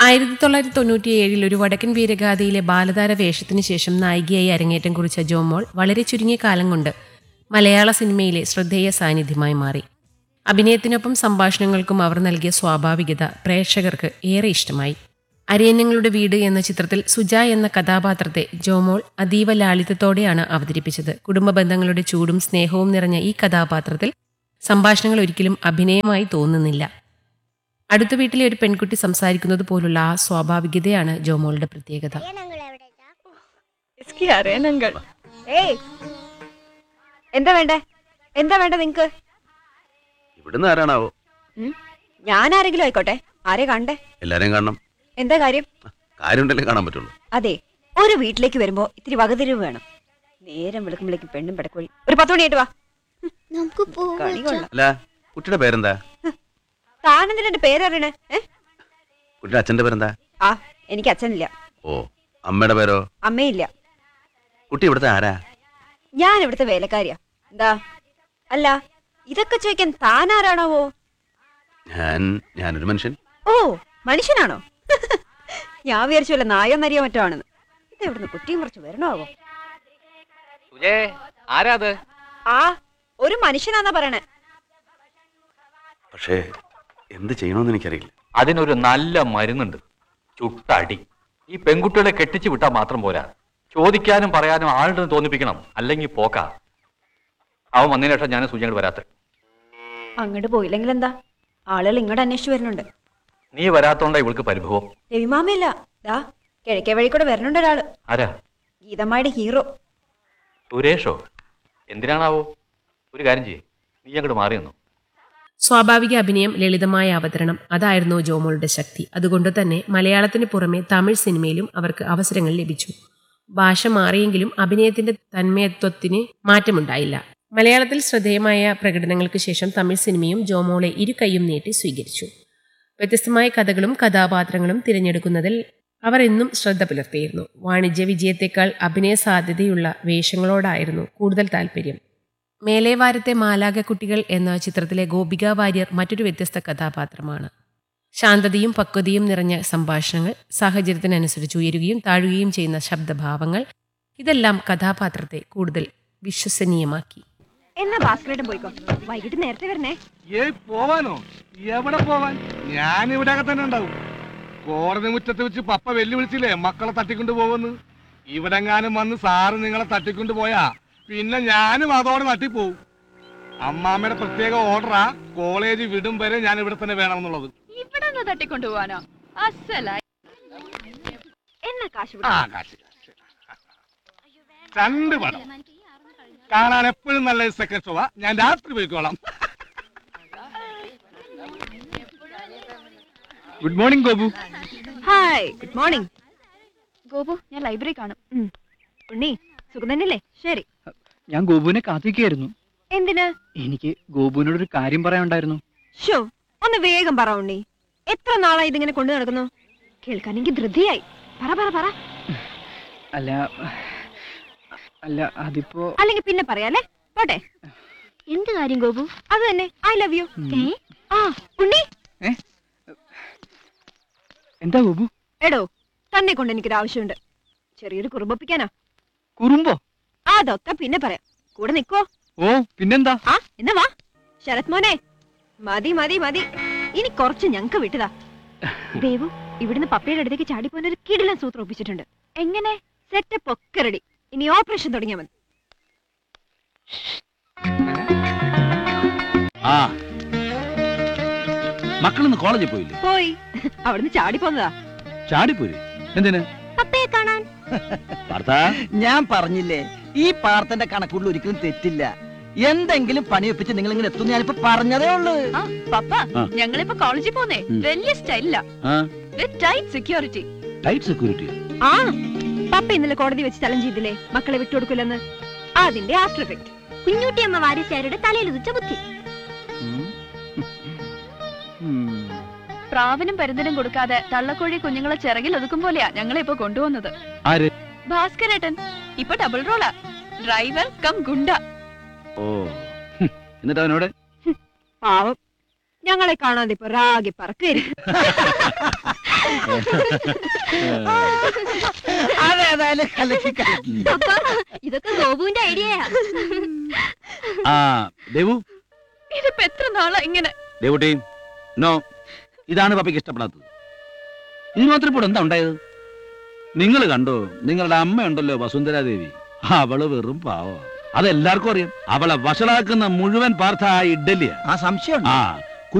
ആയിരത്തി തൊള്ളായിരത്തി തൊണ്ണൂറ്റി ഏഴിൽ ഒരു വടക്കൻ വീരഗാഥയിലെ ബാലതാര വേഷത്തിന് ശേഷം നായികയായി അരങ്ങേറ്റം കുറിച്ച ജോമോൾ വളരെ ചുരുങ്ങിയ കാലം കൊണ്ട് മലയാള സിനിമയിലെ ശ്രദ്ധേയ സാന്നിധ്യമായി മാറി അഭിനയത്തിനൊപ്പം സംഭാഷണങ്ങൾക്കും അവർ നൽകിയ സ്വാഭാവികത പ്രേക്ഷകർക്ക് ഏറെ ഇഷ്ടമായി അരയന്നങ്ങളുടെ വീട് എന്ന ചിത്രത്തിൽ സുജ എന്ന കഥാപാത്രത്തെ ജോമോൾ അതീവ ലാളിത്യത്തോടെയാണ് അവതരിപ്പിച്ചത് കുടുംബ ബന്ധങ്ങളുടെ ചൂടും സ്നേഹവും നിറഞ്ഞ ഈ കഥാപാത്രത്തിൽ സംഭാഷണങ്ങൾ ഒരിക്കലും അഭിനയമായി തോന്നുന്നില്ല അടുത്ത വീട്ടിലെ ഒരു പെൺകുട്ടി സംസാരിക്കുന്നത് പോലുള്ള ആ സ്വാഭാവികതയാണ് ജോമോളുടെ പ്രത്യേകത इसकी അരയനങ്ങൾ ഏയ് എന്താ വേണ്ടേ എന്താ വേണ്ട നിങ്ങക്ക് ഇവിടുന്ന് ആരാണാവോ ഉം? ഞാൻ ആരെങ്കിലും ആയിക്കോട്ടെ ആരെ കണ്ടേ എല്ലാരെയും കാണണം എന്താ കാര്യം കാര്യമുണ്ടല്ലേ കാണാൻ പറ്റുള്ളൂ അതെ ഒരു വീട്ടിലേക്ക് വരുമ്പോ ഇത്തിരി വകതിരിവ് വേണം നേരം വിളിക്കുമ്പോഴേക്കും പെണ്ണും പെടക്കോഴി ഒരു പത്ത് മണിയായിട്ട് വാ നമുക്ക് കണി കൊള്ളാം അല്ല കുട്ടിയുടെ പേരെന്താ താനെന്തിനാ എന്റെ പേരറിയണേ ഏ കുട്ടിയുടെ അച്ഛന്റെ പേരെന്താ ആ എനിക്ക് അച്ഛനില്ല ഓ അമ്മയുടെ പേരോ അമ്മയില്ല കുട്ടി ഇവിടുത്തെ ആരാ ഞാൻ ഇവിടുത്തെ വേലക്കാരിയാ എന്താ അല്ല ഇതൊക്കെ ചോദിക്കാൻ താനാരാണാവോ ഞാൻ ഞാനൊരു മനുഷ്യൻ ഓ മനുഷ്യനാണോ ഞാൻ വിചാരിച്ചു വല്ല നായോ നരിയോ മറ്റോ ആണെന്ന് ഇത് ഇവിടുന്ന് കുറ്റിയും കുറച്ച് വരണമാവോ സുജേ ആരാ അത് ആ ഒരു മനുഷ്യനാന്നാ പറയണേ പക്ഷേ എന്ത് ചെയ്യണമെന്ന് എനിക്കറിയില്ല അതിനൊരു നല്ല മരുന്നുണ്ട് ചുട്ടടി ഈ പെൺകുട്ടികളെ കെട്ടിച്ചു വിട്ടാൽ മാത്രം പോരാ ചോദിക്കാനും പറയാനും ആളുടെ തോന്നിപ്പിക്കണം അല്ലെങ്കിൽ പോക്ക അവൻ വന്നതിന് ശേഷം ഞാൻ സൂചനകൾ വരാത്ത അങ്ങോട്ട് പോയില്ലെങ്കിൽ എന്താ ആളുകൾ ഇങ്ങോട്ട് അന്വേഷിച്ചു വരുന്നുണ്ട് നീ വരാത്തോണ്ടാ ഇവൾക്ക് പരിഭവം രവിമാമയില്ല ദാ കിഴക്കേ വഴി കൂടെ വരുന്നുണ്ട് ഒരാള് ആരാ ഗീതമ്മയുടെ ഹീറോ സുരേഷോ എന്തിനാണാവോ ഒരു കാര്യം ചെയ്യേ നീ അങ്ങോട്ട് മാറി നിന്നു സ്വാഭാവിക അഭിനയം ലളിതമായ അവതരണം അതായിരുന്നു ജോമോളുടെ ശക്തി അതുകൊണ്ട് തന്നെ മലയാളത്തിന് പുറമെ തമിഴ് സിനിമയിലും അവർക്ക് അവസരങ്ങൾ ലഭിച്ചു ഭാഷ മാറിയെങ്കിലും അഭിനയത്തിന്റെ തന്മയത്വത്തിന് മാറ്റമുണ്ടായില്ല മലയാളത്തിൽ ശ്രദ്ധേയമായ പ്രകടനങ്ങൾക്ക് ശേഷം തമിഴ് സിനിമയും ജോമോളെ ഇരു കൈയും നീട്ടി സ്വീകരിച്ചു വ്യത്യസ്തമായ കഥകളും കഥാപാത്രങ്ങളും തിരഞ്ഞെടുക്കുന്നതിൽ അവർ എന്നും ശ്രദ്ധ പുലർത്തിയിരുന്നു വാണിജ്യ വിജയത്തെക്കാൾ അഭിനയ സാധ്യതയുള്ള വേഷങ്ങളോടായിരുന്നു കൂടുതൽ താല്പര്യം മേലേവാരത്തെ മാലാകക്കുട്ടികൾ എന്ന ചിത്രത്തിലെ ഗോപിക വാര്യർ മറ്റൊരു വ്യത്യസ്ത കഥാപാത്രമാണ് ശാന്തതയും പക്വതയും നിറഞ്ഞ സംഭാഷണങ്ങൾ സാഹചര്യത്തിനനുസരിച്ച് ഉയരുകയും താഴുകയും ചെയ്യുന്ന ശബ്ദഭാവങ്ങൾ ഇതെല്ലാം കഥാപാത്രത്തെ കൂടുതൽ വിശ്വസനീയമാക്കി എന്നാ ഭാസ്കരേട്ടൻ പോയിക്കോ വൈകിട്ട് നേരത്തെ വരണേ ഏയ് പോവാനോ എവിടെ പോവാൻ ഞാൻ ഇവിടെ തന്നെ ഉണ്ടാവും കോടതി മുറ്റത്ത് വെച്ച് പപ്പ വെല്ലുവിളിച്ചില്ലേ മക്കളെ തട്ടിക്കൊണ്ട് പോവെന്ന് ഇവിടെങ്ങാനും വന്ന് സാറ് നിങ്ങളെ തട്ടിക്കൊണ്ട് പോയാ പിന്നെ ഞാനും അതോടെ തട്ടിപ്പോവും അമ്മാമ്മയുടെ പ്രത്യേക ഓർഡറാ കോളേജ് വിടും വരെ ഞാൻ ഇവിടെ തന്നെ വേണമെന്നുള്ളത് ഇവിടെ നിന്ന് തട്ടിക്കൊണ്ടുപോവാനോ അസലായി എന്നാ കാശ് ആ കാശ് കാശ്. രണ്ട് പടം കാണാൻ എപ്പോഴും നല്ല സെക്കൻഡ് ഷോവാ ഞാൻ രാത്രി പോയിക്കോളാം good morning Gopu hi good morning Gopu ഞാൻ ലൈബ്രറി കാണും ഉണ്ണി സുഖം തന്നെയല്ലേ ശരി ഞാൻ ഗോപുവിനെ കാത്തിരിക്കുകയായിരുന്നു എന്തിന് എനിക്ക് ഗോപുവിനോടൊരു കാര്യം പറയാനുണ്ടായിരുന്നു ഷോ ഒന്ന് വേഗം പറ ഉണ്ണി എത്ര നാളായി ഇതിങ്ങനെ കൊണ്ടു നടക്കുന്നു കേൾക്കാൻ എനിക്ക് ധൃതിയായി പറ പറ പറ അല്ല അല്ല അതിപ്പോ അല്ലെങ്കിൽ പിന്നെ പറയാലേ പോട്ടെ എന്ത് കാര്യം ഗോപു അത് തന്നെ ഐ ലവ് യു ഉം. ആ ഉണ്ണി എന്താ ഗോപു എടോ തന്നെ കൊണ്ട് എനിക്കൊരു ആവശ്യമുണ്ട് ചെറിയൊരു കുറുമ്പൊപ്പിക്കാനാ കുറുമ്പോ അതൊക്കെ പിന്നെ പറയാം കൂടെ നിക്കോ ഓ പിന്നെന്താ ആ എന്നാ വാ ശരത് മോനെ മതി മതി മതി ഇനി കുറച്ച് ഞങ്ങക്ക് വിട്ടതാ ദേവു ഇവിടുന്ന് പപ്പയുടെ അടുത്തേക്ക് ചാടിപ്പോൻ ഒരു കിടിലൻ സൂത്രം ഒപ്പിച്ചിട്ടുണ്ട് എങ്ങനെ സെറ്റപ്പ് ഒക്കെ റെഡി ഇനി ഓപ്പറേഷൻ തുടങ്ങിയാൽ മതി ആ മക്കളൊന്ന് കോളേജിൽ പോയില്ലേ പോയി അവിടുന്ന് ചാടിപ്പോന്നതാ ചാടിപ്പോര് എന്തിന് പപ്പയെ കാണാൻ ഭർത്താ ഞാൻ പറഞ്ഞില്ലേ ഈ പാർത്തന്റെ കണക്കുകളിൽ ഒരിക്കലും തെറ്റില്ല എന്തെങ്കിലും പണിയൊപ്പിച്ച് നിങ്ങൾ ഇങ്ങനെ എത്തും ഞാനിപ്പോ പറഞ്ഞതേ ഉള്ളൂ ആ പപ്പ ആ. ഞങ്ങളിപ്പോ കോളേജിൽ പോന്നേ ഉം. വലിയ സ്റ്റൈലില്ല ആ ടൈറ്റ് സെക്യൂരിറ്റി ടൈറ്റ് സെക്യൂരിറ്റി ആ പപ്പ ഇന്നലെ കോടതി വെച്ച് ചലഞ്ച് ചെയ്തില്ലേ മക്കളെ വിട്ടുകൊടുക്കില്ലെന്ന് അതിന്റെ ആഫ്റ്റർ എഫക്ട് കുഞ്ഞുട്ടിയമ്മ വാരിച്ചാരുടെ തലയിൽ ഉദിച്ച ബുദ്ധി പ്രാവിനും പരുന്തിനും കൊടുക്കാതെ തള്ളക്കോഴി കുഞ്ഞുങ്ങളെ ചിറകിൽ ഒതുക്കും പോലെയാ ഞങ്ങളെ ഇപ്പൊ കൊണ്ടുവന്നത് ആര് ഭാസ്കരേട്ടൻ ഇപ്പൊ ഡബിൾ റോളാ ഡ്രൈവർ കം ഗുണ്ട ഓ ഹും. എന്നിട്ട് അവനോട് പാവം ഞങ്ങളെ കാണാതെ ഇപ്പൊ രാഗി പറക്കായിരിക്കും അതേതായാലും കലക്കി കലക്കി പപ്പ ഇതൊക്കെ ഗോപുവിന്റെ ഐഡിയയാ ആ ദേവു ഇതിപ്പോ എത്ര നാളാ ഇങ്ങനെ ദേവുട്ടി നോ ഇതാണ് പപ്പയ്ക്ക് ഇഷ്ടപ്പെടാത്തത് ഇത് മാത്രം ഇപ്പോൾ എന്താ ഉണ്ടായത് നിങ്ങൾ കണ്ടോ നിങ്ങളുടെ അമ്മയുണ്ടല്ലോ വസുന്ധരാദേവി അവള് വെറും പാവ അതെല്ലാവർക്കും അറിയാം അവളെ വഷളാക്കുന്ന മുഴുവൻ പാർത്ഥ ആ ഇഡ്ഡലിയാ ആ സംശയം ആ